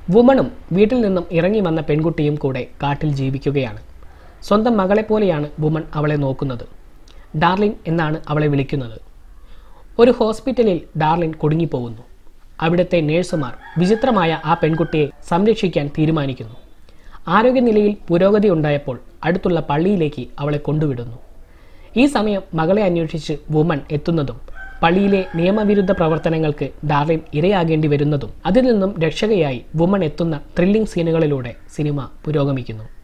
വുമണും വീട്ടിൽ നിന്നും ഇറങ്ങി വന്ന പെൺകുട്ടിയും കൂടെ കാട്ടിൽ ജീവിക്കുകയാണ് സ്വന്തം മകളെപ്പോലെയാണ് വുമൺ അവളെ നോക്കുന്നത് ഡാർലിൻ എന്നാണ് അവളെ വിളിക്കുന്നത് ഒരു ഹോസ്പിറ്റലിൽ ഡാർലിൻ കുടുങ്ങിപ്പോകുന്നു അവിടുത്തെ നേഴ്സുമാർ വിചിത്രമായ ആ പെൺകുട്ടിയെ സംരക്ഷിക്കാൻ തീരുമാനിക്കുന്നു ആരോഗ്യനിലയിൽ പുരോഗതി ഉണ്ടായപ്പോൾ അടുത്തുള്ള പള്ളിയിലേക്ക് അവളെ കൊണ്ടുവിടുന്നു ഈ സമയം മകളെ അന്വേഷിച്ച് വുമൺ എത്തുന്നതും പള്ളിയിലെ നിയമവിരുദ്ധ പ്രവർത്തനങ്ങൾക്ക് ഡാർലിൻ ഇരയാകേണ്ടി വരുന്നതും അതിൽ നിന്നും രക്ഷകയായി വുമൺ എത്തുന്ന ത്രില്ലിംഗ് സീനുകളിലൂടെ സിനിമ പുരോഗമിക്കുന്നു